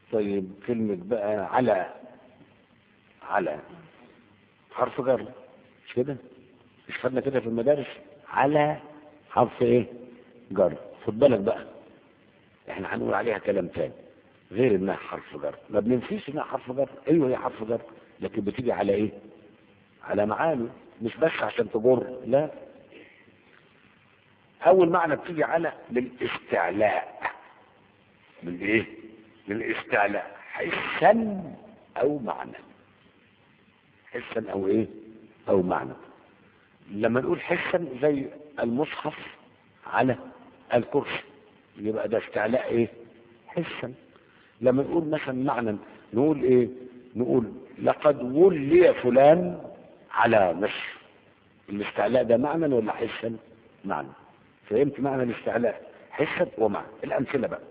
طيب كلمة بقى على على حرف جر مش كده مش خدنا كده في المدارس على حرف ايه جر خد بالك بقى احنا هنقول عليها كلام تاني غير انها حرف جر ما بننسيش انها حرف جر ايوه هي حرف جر لكن بتيجي على ايه على معاني مش بس عشان تجر لا اول معنى بتيجي على للاستعلاء للايه للاستعلاء حسا او معنى حسا او ايه او معنى لما نقول حسا زي المصحف على الكرسي يبقى ده استعلاء ايه حسا لما نقول مثلا معنى نقول ايه نقول لقد ولي فلان على مصر الاستعلاء ده معنى ولا حسا معنى فهمت معنى الاستعلاء حسا ومعنى الامثله بقى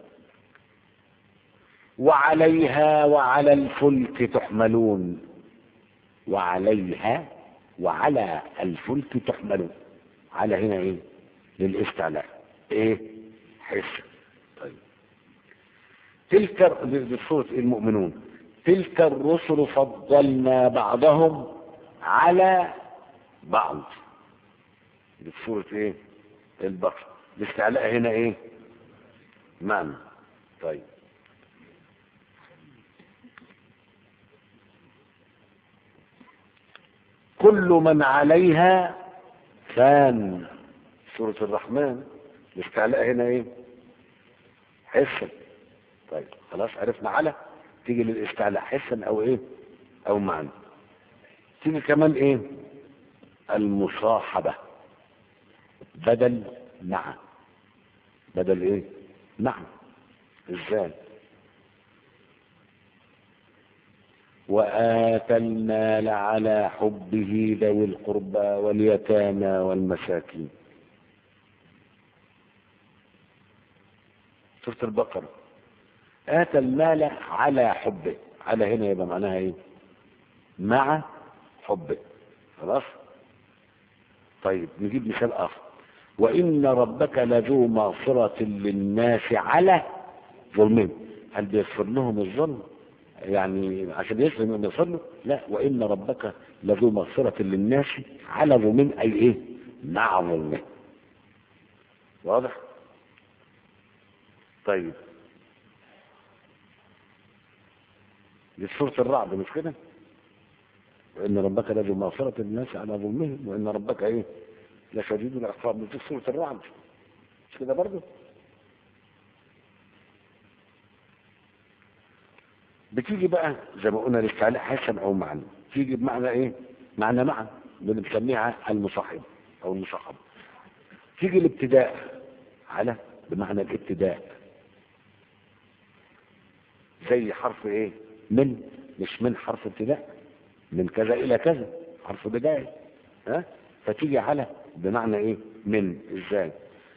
وعليها وعلى الفلك تحملون وعليها وعلى الفلك تحملون على هنا ايه للاستعلاء ايه حس طيب تلك دي سورة المؤمنون تلك الرسل فضلنا بعضهم على بعض دي سورة ايه البقرة الاستعلاء هنا ايه معنى طيب كل من عليها فان سورة الرحمن الاستعلاء هنا ايه حسا طيب خلاص عرفنا على تيجي للاستعلاء حسا او ايه او معنى تيجي كمان ايه المصاحبة بدل مع بدل ايه مع ازاي وآتى المال على حبه ذوي القربى واليتامى والمساكين سورة البقرة آتى المال على حبه على هنا يبقى معناها ايه مع حبه خلاص طيب نجيب مثال آخر وإن ربك لذو مغفرة للناس على ظلمهم هل بيغفر لهم الظلم يعني عشان يسلم ان يصلوا لا وان ربك لذو مغفرة للناس على ظلم اي ايه مع ظلمه واضح طيب دي سورة الرعد مش كده وان ربك لذو مغفرة للناس على ظلمهم وان ربك ايه لشديد العقاب دي سورة الرعد مش كده برضه بتيجي بقى زي ما قلنا الاستعلاء حسن او معنى تيجي بمعنى ايه معنى معنى بنسميها المصاحبة او المصاحبة تيجي الابتداء على بمعنى الابتداء زي حرف ايه من مش من حرف ابتداء من كذا الى كذا حرف بداية ها فتيجي على بمعنى ايه من ازاي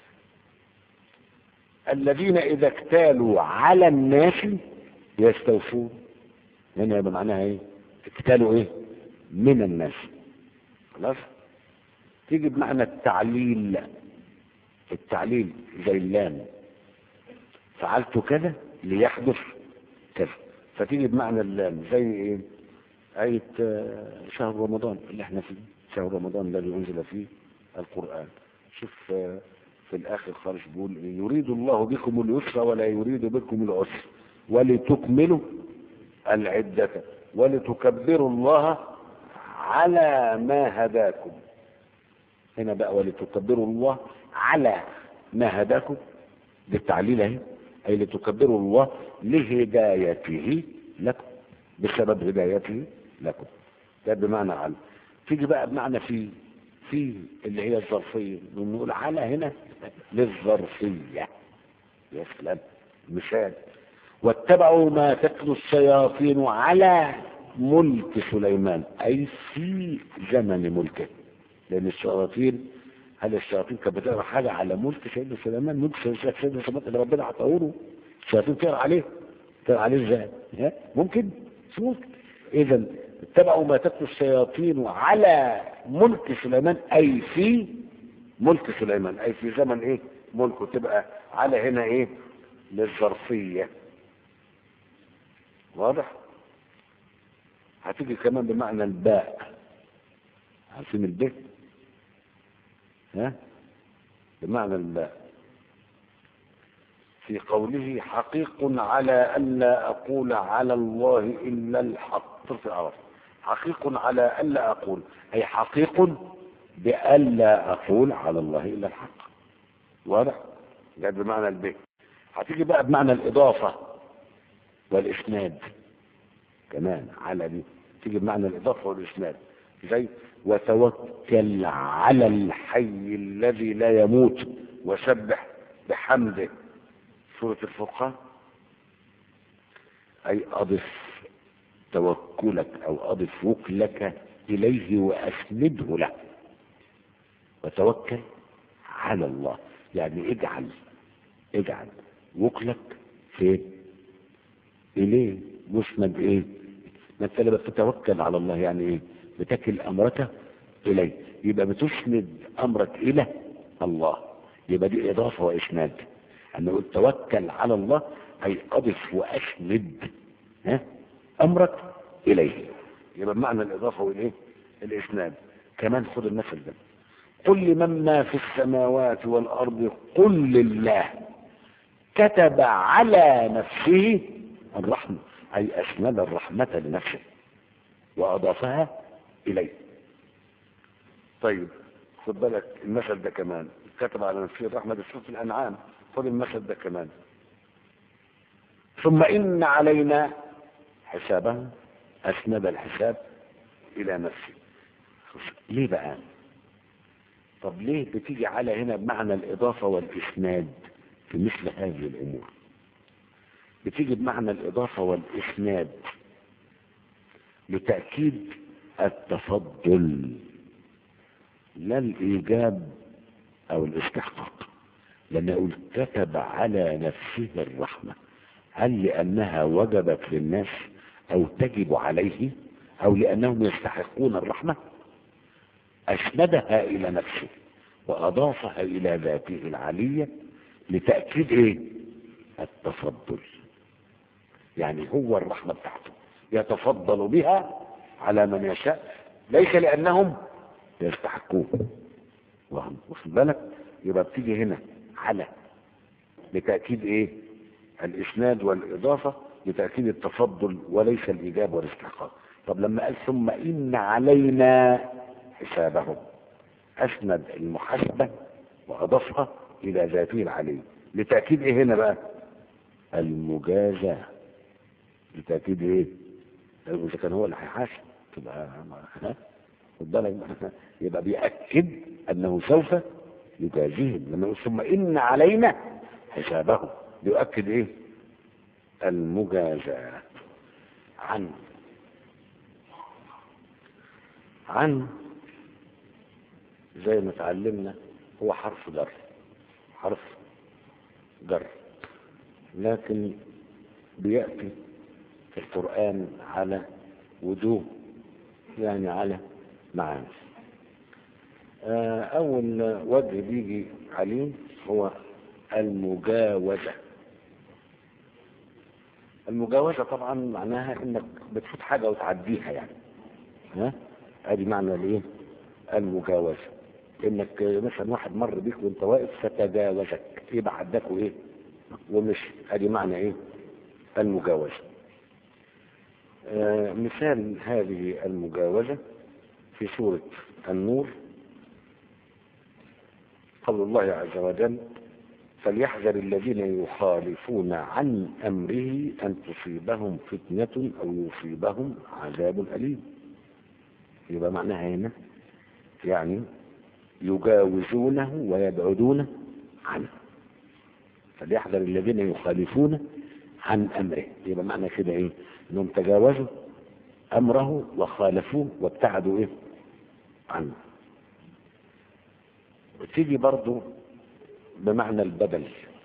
الذين اذا اكتالوا على الناس يستوفون هنا يبقى معناها ايه اكتالوا ايه من الناس خلاص تيجي بمعنى التعليل التعليل زي اللام فعلت كذا ليحدث كذا فتيجي بمعنى اللام زي ايه آية شهر رمضان اللي احنا فيه شهر رمضان الذي أنزل فيه القرآن شوف في الآخر خالص بيقول يريد الله بكم اليسر ولا يريد بكم العسر ولتكملوا العدة ولتكبروا الله على ما هداكم هنا بقى ولتكبروا الله على ما هداكم دي التعليل اهي اي لتكبروا الله لهدايته لكم بسبب هدايته لكم ده بمعنى على تيجي بقى بمعنى في في اللي هي الظرفية بنقول على هنا للظرفية يا سلام مثال واتبعوا ما تتلو الشياطين على ملك سليمان أي في زمن ملكه لأن الشياطين هل الشياطين كانت بتقرا حاجة على ملك سيدنا سليمان ملك سيدنا سليمان اللي ربنا عطاه له الشياطين تقرا عليه تقرا عليه ازاي؟ ها؟ ممكن؟ مش ممكن إذا اتبعوا ما تتلو الشياطين على ملك سليمان أي في ملك سليمان أي في زمن إيه؟ ملكه تبقى على هنا إيه؟ للظرفية واضح هتيجي كمان بمعنى الباء عارفين الباء ها بمعنى الباء في قوله حقيق على ألا أقول على الله إلا الحق في العرب حقيق على ألا أقول أي حقيق بألا أقول على الله إلا الحق واضح جاءت بمعنى البيت هتيجي بقى بمعنى الإضافة والإسناد كمان على دي تيجي بمعنى الإضافة والإسناد زي وتوكل على الحي الذي لا يموت وسبح بحمده سورة الفرقان أي أضف توكلك أو أضف وكلك إليه وأسنده له وتوكل على الله يعني اجعل اجعل وكلك فين إليه مسند إيه ما أنت لما بتتوكل على الله يعني إيه بتكل أمرك إليه يبقى بتسند أمرك إلى الله يبقى دي إضافة وإسناد أنا قلت توكل على الله أي أضف وأسند ها أمرك إليه يبقى بمعنى الإضافة والإيه الإسناد كمان خد المثل ده قل لمن ما في السماوات والأرض قل لله كتب على نفسه الرحمة أي أسند الرحمة لنفسه وأضافها إليه طيب خد بالك المثل ده كمان كتب على نفسه الرحمة ده في الأنعام خد المثل ده كمان ثم إن علينا حسابه أسند الحساب إلى نفسه ليه بقى طب ليه بتيجي على هنا بمعنى الإضافة والإسناد في مثل هذه الأمور بتيجي بمعنى الإضافة والإسناد لتأكيد التفضل لا الإيجاب أو الاستحقاق لأن يقول كتب على نفسه الرحمة هل لأنها وجبت للناس أو تجب عليه أو لأنهم يستحقون الرحمة أسندها إلى نفسه وأضافها إلى ذاته العلية لتأكيد إيه التفضل يعني هو الرحمة بتاعته يتفضل بها على من يشاء ليس لأنهم يستحقون واخد بالك يبقى بتيجي هنا على لتأكيد ايه الاسناد والاضافة لتأكيد التفضل وليس الايجاب والاستحقاق طب لما قال ثم ان علينا حسابهم اسند المحاسبة واضافها الى ذاته العلي لتأكيد ايه هنا بقى المجازاة لتأكيد ايه اذا كان هو اللي هيحاسب تبقى ها خد بالك يبقى بيأكد انه سوف يجازيهم لما يقول ثم ان علينا حسابهم بيؤكد ايه المجازاة عن عن زي ما اتعلمنا هو حرف جر حرف جر لكن بيأتي في القرآن على وجوه يعني على معاني أول وجه بيجي عليه هو المجاوزة المجاوزة طبعا معناها انك بتفوت حاجة وتعديها يعني ها ادي معنى الايه المجاوزة انك مثلا واحد مر بيك وانت واقف فتجاوزك يبقى عداك وايه ومش ادي معنى ايه المجاوزة آه مثال هذه المجاوزة في سورة النور قول الله عز وجل فليحذر الذين يخالفون عن أمره أن تصيبهم فتنة أو يصيبهم عذاب أليم يبقى معناها هنا يعني يجاوزونه ويبعدون عنه فليحذر الذين يخالفون عن أمره يبقى معنى كده إيه إنهم تجاوزوا أمره وخالفوه وابتعدوا إيه عنه وتيجي برضو بمعنى البدل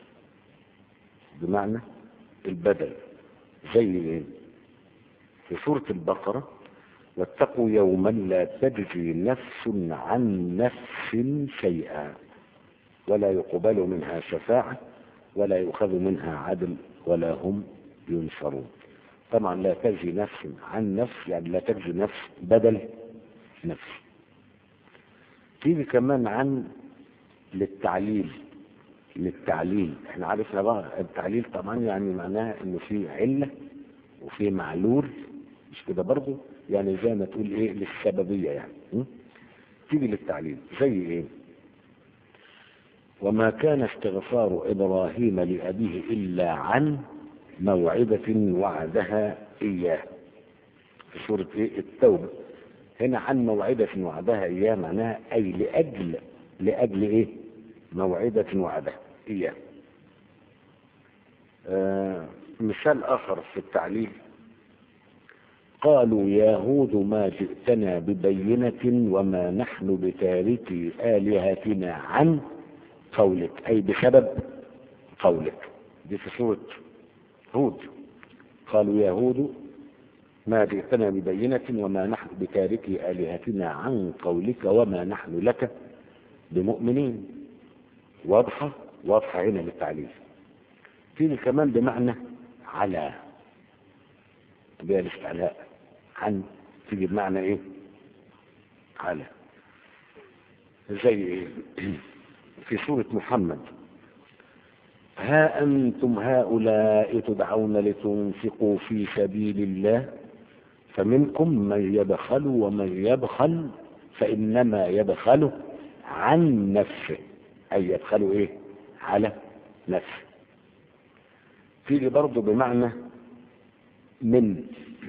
بمعنى البدل زي ايه في سورة البقرة واتقوا يوما لا تجزي نفس عن نفس شيئا ولا يقبل منها شفاعة ولا يؤخذ منها عدل ولا هم ينصرون طبعا لا تجزي نفس عن نفس يعني لا تجزي نفس بدل نفس تيجي كمان عن للتعليل للتعليل احنا عرفنا بقى التعليل طبعا يعني معناها انه في علة وفي معلول مش كده برضه يعني زي ما تقول ايه للسببية يعني م? تيجي للتعليل زي ايه وما كان استغفار ابراهيم لابيه الا عن موعدة وعدها اياه في سورة ايه التوبة هنا عن موعدة وعدها اياه معناها اي لاجل لاجل ايه موعدة وعدها اياه آه مثال اخر في التعليل قالوا يا هود ما جئتنا ببينة وما نحن بتاركي آلهتنا عن قولك أي بسبب قولك دي في سورة هود قالوا يا هود ما جئتنا ببينة وما نحن بتاركي آلهتنا عن قولك وما نحن لك بمؤمنين واضحة واضحة هنا للتعليل تيجي كمان بمعنى على بها الاستعلاء عن تيجي بمعنى ايه على زي ايه في سورة محمد ها أنتم هؤلاء تدعون لتنفقوا في سبيل الله فمنكم من يبخل ومن يبخل فإنما يبخل عن نفسه أي يبخل إيه على نفسه تيجي برضه بمعنى من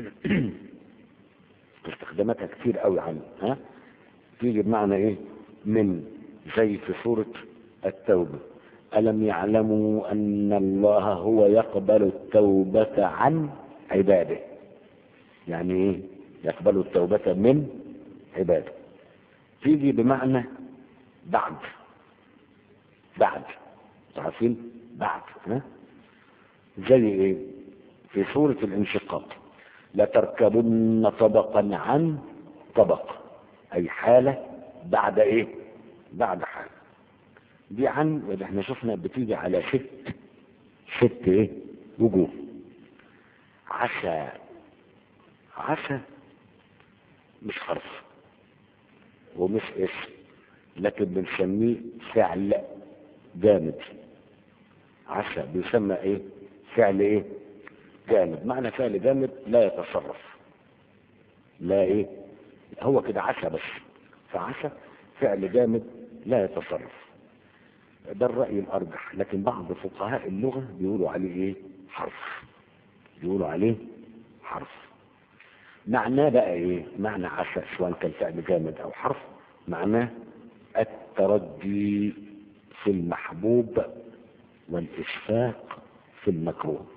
استخداماتها كتير قوي عنه ها تيجي بمعنى ايه من زي في سورة التوبة ألم يعلموا أن الله هو يقبل التوبة عن عباده يعني ايه يقبل التوبة من عباده تيجي بمعنى بعد بعد عارفين بعد ها زي ايه في سورة الانشقاق لتركبن طبقا عن طبق اي حالة بعد ايه بعد حالة دي عن اللي احنا شفنا بتيجي على ست ست ايه وجوه عسى عسى مش حرف ومش اسم لكن بنسميه فعل جامد عسى بيسمى ايه فعل ايه جامد معنى فعل جامد لا يتصرف لا ايه هو كده عسى بس فعسى فعل جامد لا يتصرف ده الرأي الأرجح لكن بعض فقهاء اللغة بيقولوا عليه ايه حرف بيقولوا عليه حرف معناه بقى ايه معنى عسى سواء كان فعل جامد او حرف معناه التردي في المحبوب والإشفاق في المكروه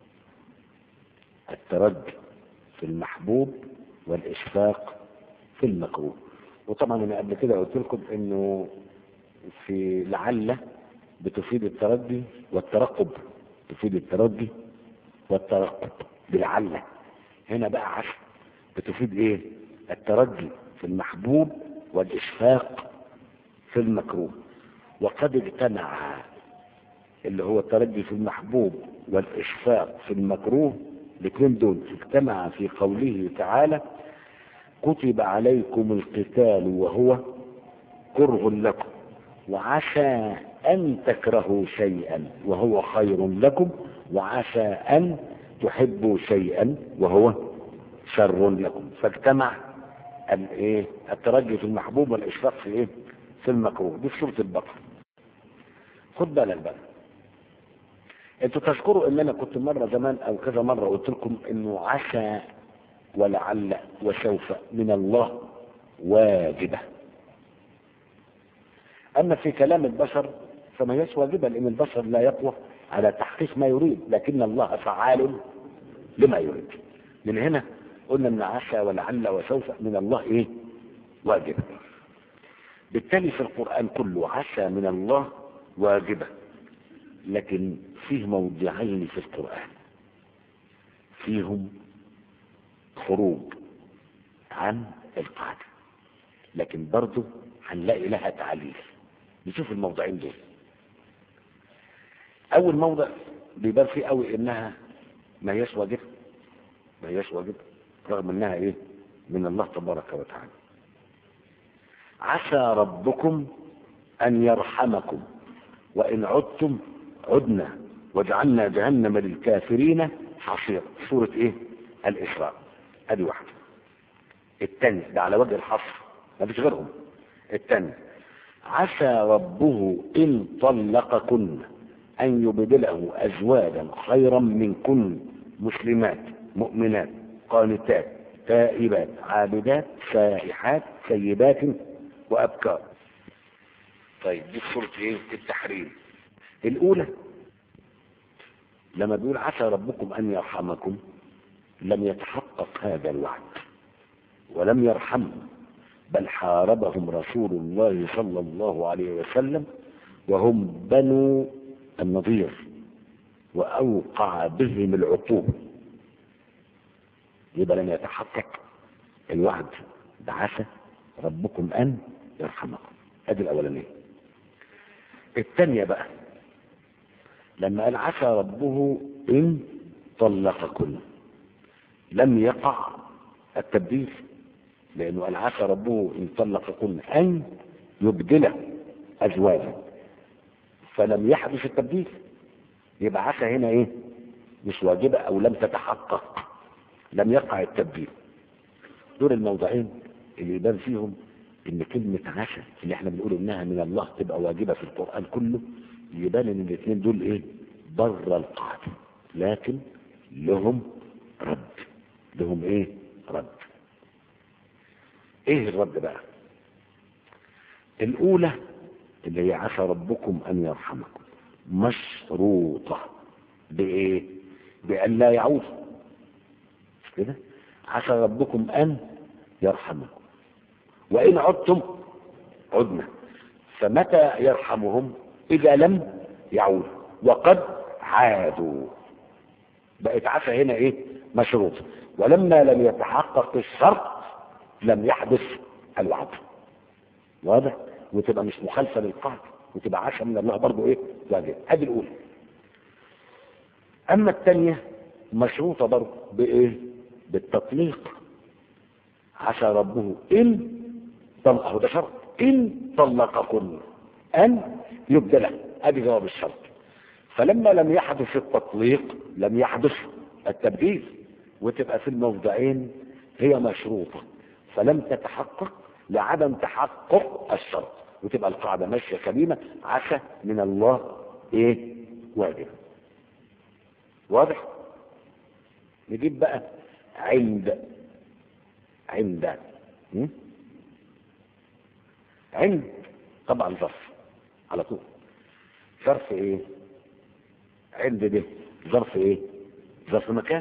التردي في المحبوب والإشفاق في المكروه وطبعا انا قبل كده قلت لكم انه في لعل بتفيد التردي والترقب تفيد التردي والترقب بلعل هنا بقى عسى بتفيد ايه التردي في المحبوب والإشفاق في المكروه وقد اجتمع اللي هو التردي في المحبوب والإشفاق في المكروه الاثنين دول اجتمع في قوله تعالى كتب عليكم القتال وهو كره لكم وعسى أن تكرهوا شيئا وهو خير لكم وعسى أن تحبوا شيئا وهو شر لكم فاجتمع الايه الترجي في المحبوب والاشفاق في ايه في المكروه دي في سوره البقره خد بالك بقى انتوا تذكروا ان انا كنت مره زمان او كذا مره قلت لكم انه عسى ولعل وسوف من الله واجبه اما في كلام البشر فما هيش واجبه لان البشر لا يقوى على تحقيق ما يريد لكن الله فعال لما يريد من هنا قلنا ان عسى ولعل وسوف من الله ايه واجبة بالتالي في القرآن كله عسى من الله واجبة لكن فيه موضعين في القرآن فيهم خروج عن القاعدة لكن برضه هنلاقي لها تعليل نشوف الموضعين دول اول موضع بيبان فيه قوي انها ما هيش واجبه ما هياش واجب رغم انها ايه من الله تبارك وتعالى عسى ربكم ان يرحمكم وان عدتم عدنا وجعلنا جهنم للكافرين حصيرا سورة ايه الاسراء ادي واحدة الثاني ده على وجه الحصر ما فيش غيرهم الثاني عسى ربه ان طلقكن ان يبدله ازواجا خيرا منكن مسلمات مؤمنات قانتات تائبات عابدات سائحات سيبات وابكار طيب دي سورة ايه التحريم الاولى لما بيقول عسى ربكم ان يرحمكم لم يتحقق هذا الوعد ولم يرحمهم بل حاربهم رسول الله صلى الله عليه وسلم وهم بنو النضير واوقع بهم العقوبه يبقى لم يتحقق الوعد بعسى ربكم ان يرحمكم ادي الاولانيه الثانيه بقى لما قال عسى ربه ان طلقكن لم يقع التبديل لانه قال عسى ربه ان طلقكن ان يبدله ازواجا فلم يحدث التبديل يبقى عسى هنا ايه مش واجبه او لم تتحقق لم يقع التبديل دول الموضعين اللي يبان فيهم ان كلمة عسى اللي احنا بنقول انها من الله تبقى واجبة في القرآن كله يبان ان الاثنين دول ايه بره القاعدة لكن لهم رد لهم ايه رد ايه الرد بقى الاولى اللي هي عسى ربكم ان يرحمكم مشروطة بايه بان لا يعود كده عسى ربكم ان يرحمكم وان عدتم عدنا فمتى يرحمهم اذا لم يعودوا وقد عادوا بقت عسى هنا ايه مشروط ولما لم يتحقق الشرط لم يحدث الوعد واضح وتبقى مش مخالفه للقاعده وتبقى عشاء من الله برضه ايه واجب هذه الاولى اما الثانيه مشروطه برضه بايه بالتطليق عسى ربه ان طلقه ده شرط ان طلقكن ان يبدله ادي جواب الشرط فلما لم يحدث التطليق لم يحدث التبديل وتبقى في الموضعين هي مشروطة فلم تتحقق لعدم تحقق الشرط وتبقى القاعدة ماشية سليمة عسى من الله ايه واجب واضح نجيب بقى عند عند م? عند طبعا ظرف على طول ظرف ايه عند ده ظرف ايه ظرف مكان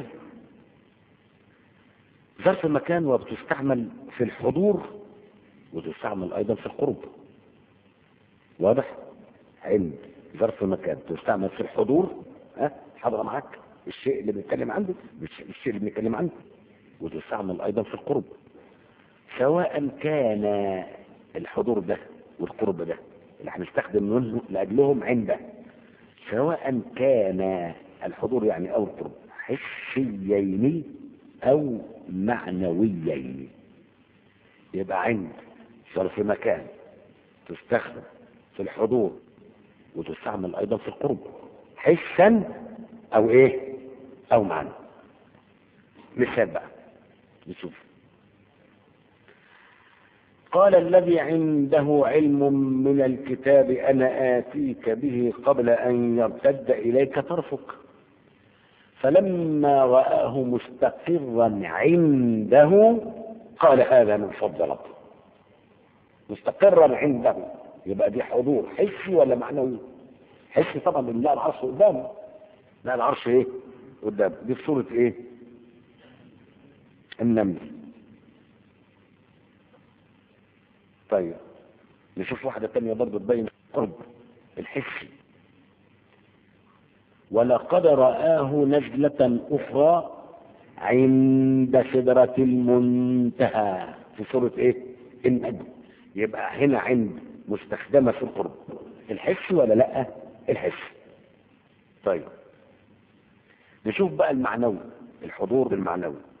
ظرف مكان وبتستعمل في الحضور وتستعمل ايضا في القرب واضح عند ظرف مكان تستعمل في الحضور ها حاضره معاك الشيء اللي بنتكلم عنه مش الشيء اللي بنتكلم عنه وتستعمل ايضا في القرب سواء كان الحضور ده والقرب ده اللي هنستخدم منه لاجلهم عنده سواء كان الحضور يعني او القرب حسيين او معنويين يبقى عند ظرف مكان تستخدم في الحضور وتستعمل ايضا في القرب حسا او ايه او معنى مثال بقى نشوف قال الذي عنده علم من الكتاب انا اتيك به قبل ان يرتد اليك طرفك فلما رآه مستقرا عنده قال هذا من فضل ربي مستقرا عنده يبقى دي حضور حسي ولا معنوي حسي طبعا لان لا العرش قدامه لا العرش ايه قدامه دي في صورة ايه النمل طيب نشوف واحدة تانية برضه تبين قرب الحسي ولقد رآه نزلة أخرى عند سدرة المنتهى في سورة ايه النجم يبقى هنا عند مستخدمة في القرب الحس ولا لا الحس طيب نشوف بقى المعنوي الحضور بالمعنوي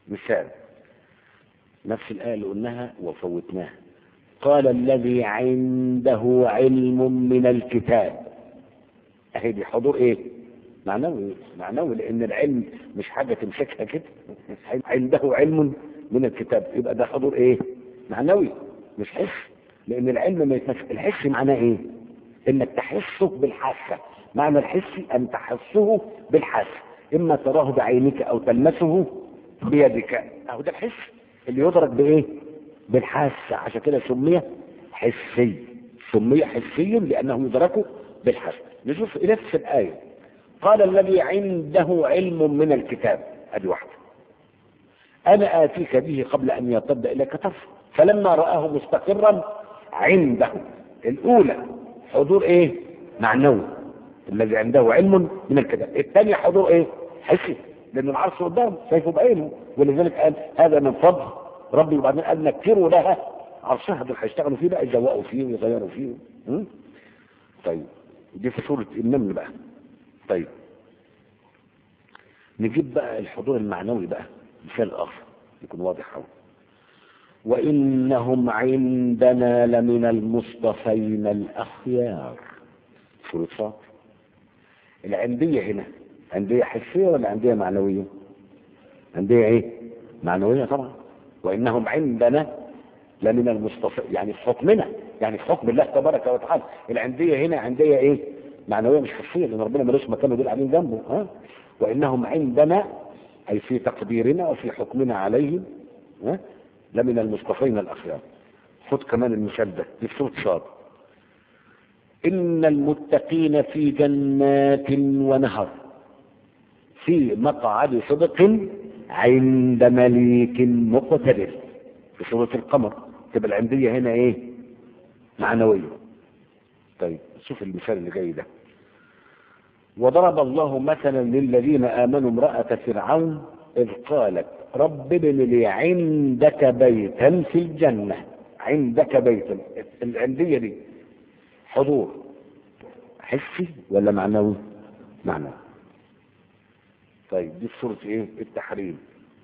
مثال نفس الآية اللي قلناها وفوتناها قال الذي عنده علم من الكتاب اهي دي حضور ايه معنوي معنوي لان العلم مش حاجة تمسكها كده عنده علم من الكتاب يبقى ده حضور ايه معنوي مش حس لان العلم ما يتمسك الحس معناه ايه انك تحسه بالحاسة معنى الحس ان تحسه بالحاسة اما تراه بعينك او تلمسه بيدك اهو ده الحس اللي يدرك بايه بالحاسة عشان كده سمي حسي سمي حسي لانه يدرك بالحاسة نشوف نفس الآية قال الذي عنده علم من الكتاب ادي واحدة انا اتيك به قبل ان يرتد اليك طرف فلما رآه مستقرا عنده الاولى حضور ايه معنوي الذي عنده علم من الكتاب الثانية حضور ايه حسي لان العرش قدامه شايفه بعينه ولذلك قال هذا من فضل ربي وبعدين قال نكروا لها عرشها دول هيشتغلوا فيه بقى يزوقوا فيه ويغيروا فيه م? طيب دي في سورة النمل بقى طيب نجيب بقى الحضور المعنوي بقى مثال اخر يكون واضح اهو وانهم عندنا لمن المصطفين الاخيار سورة صاد العندية هنا عندية حسية ولا عندية معنوية عندية ايه معنوية طبعا وانهم عندنا لمن المصطفى يعني في حكمنا يعني في حكم الله تبارك وتعالى العندية هنا عندية ايه معنوية مش حسية لان ربنا ملوش مكان يدل عليه جنبه ها وانهم عندنا اي في تقديرنا وفي حكمنا عليهم ها لمن المصطفين الاخيار خد كمان المثال ده دي في سوره صاد ان المتقين في جنات ونهر في مقعد صدق عند مليك مقتدر في سورة القمر تبقى العندية هنا ايه معنوية طيب شوف المثال اللي جاي ده وضرب الله مثلا للذين آمنوا امرأة فرعون إذ قالت رب ابن لي عندك بيتا في الجنة عندك بيتا العندية دي حضور حسي ولا معنوي معنوي طيب دي في سورة ايه التحريم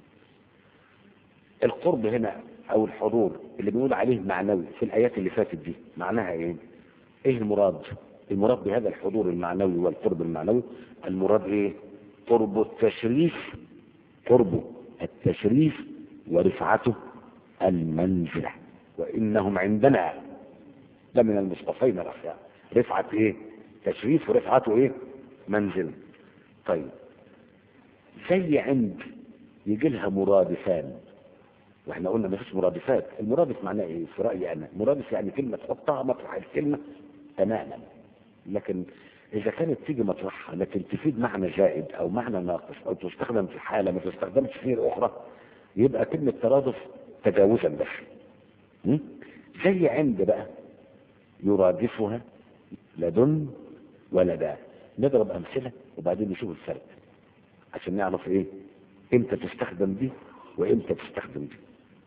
القرب هنا او الحضور اللي بنقول عليه معنوي في الايات اللي فاتت دي معناها ايه ايه المراد المراد بهذا الحضور المعنوي والقرب المعنوي المراد ايه قرب التشريف قرب التشريف ورفعته المنزلة وانهم عندنا لمن المصطفين الاخيار رفعة ايه تشريف ورفعته ايه منزلة طيب زي عند يجي لها مرادفان واحنا قلنا ما فيش مرادفات المرادف معناه ايه في رايي انا مرادف يعني كلمه تحطها مطرح الكلمه تماما لكن اذا كانت تيجي مطرحها لكن تفيد معنى زائد او معنى ناقص او تستخدم في حاله ما تستخدمش في اخرى يبقى كلمه ترادف تجاوزا بس م? زي عند بقى يرادفها لدن ولدا نضرب امثله وبعدين نشوف الفرق عشان نعرف ايه امتى تستخدم دي وامتى تستخدم دي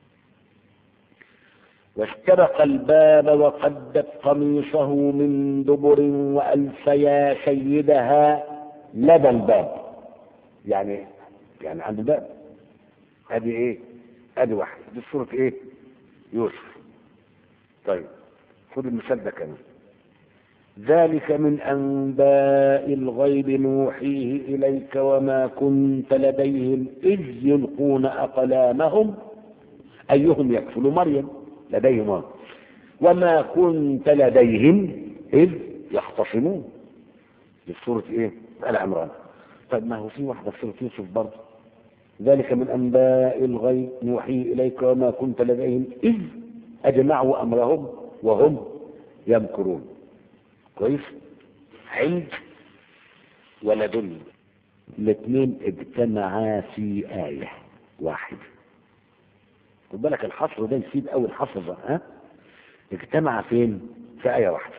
واستبق الباب وقدت قميصه من دبر والف يا سيدها لدى الباب يعني يعني عند الباب ادي ايه ادي واحد دي صورة ايه يوسف طيب خد المثال ده كمان ذلك من أنباء الغيب نوحيه إليك وما كنت لديهم إذ يلقون أقلامهم أيهم يكفل مريم لديهم وما كنت لديهم إذ يختصمون في سورة إيه؟ آل عمران طيب ما هو في واحدة في سورة يوسف برضه ذلك من أنباء الغيب نوحيه إليك وما كنت لديهم إذ أجمعوا أمرهم وهم يمكرون كويس عند ولدن الاثنين اجتمعا في آية واحدة خد بالك الحصر ده يفيد أول حصر ده ها اجتمع فين في آية واحدة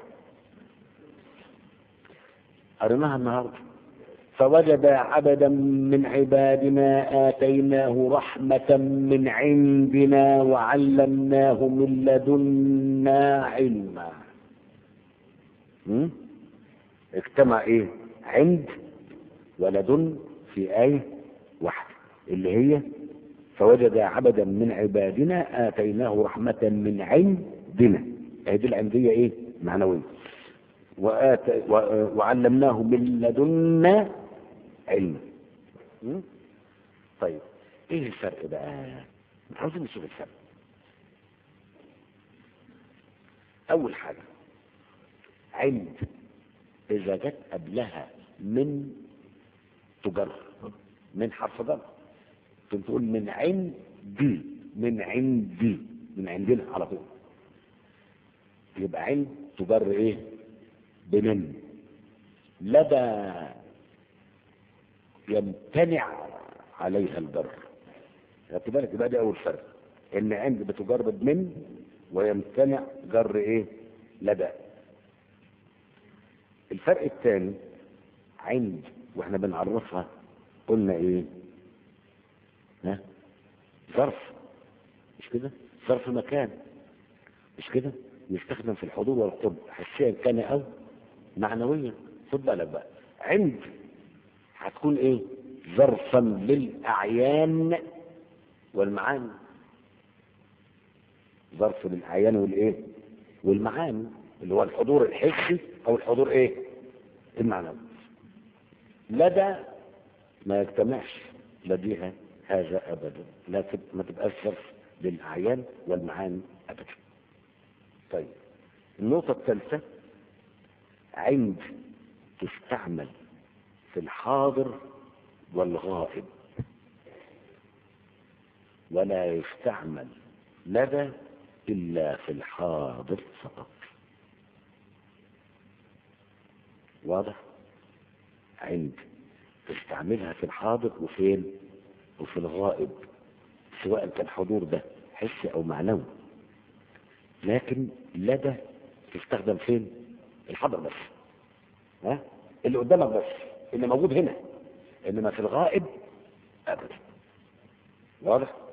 قريناها النهارده فوجد عبدا من عبادنا آتيناه رحمة من عندنا وعلمناه من لدنا علما م? اجتمع ايه عند ولدن في آية واحدة اللي هي فوجد عبدا من عبادنا آتيناه رحمة من عندنا هذه العندية ايه معنوية وآت و- وعلمناه من لدنا علما م? طيب ايه الفرق بقى عاوزين نشوف الفرق اول حاجة عند اذا جت قبلها من تجر من حرف جر كنت تقول من عندي من عندي من عندنا على طول يبقى عند تجر ايه بمن لدى يمتنع عليها الجر خدت بالك يبقى ده اول فرق ان عند بتجرب من ويمتنع جر ايه لدى الفرق الثاني عند واحنا بنعرفها قلنا ايه ها ظرف مش كده ظرف مكان مش كده يستخدم في الحضور والقرب حسيا كان او معنويا خد بالك بقى عند هتكون ايه ظرفا للاعيان والمعاني ظرف للاعيان والايه والمعاني اللي هو الحضور الحسي او الحضور ايه المعنوي لدى ما يجتمعش لديها هذا ابدا لا تب... ما تبقاش ظرف للاعيان والمعاني ابدا طيب النقطة الثالثة عند تستعمل في الحاضر والغائب ولا يستعمل لدى إلا في الحاضر فقط واضح عند تستعملها في الحاضر وفين وفي الغائب سواء كان حضور ده حسي او معنوي لكن لدى تستخدم فين الحضر بس ها اللي قدامك بس اللي موجود هنا انما في الغائب ابدا واضح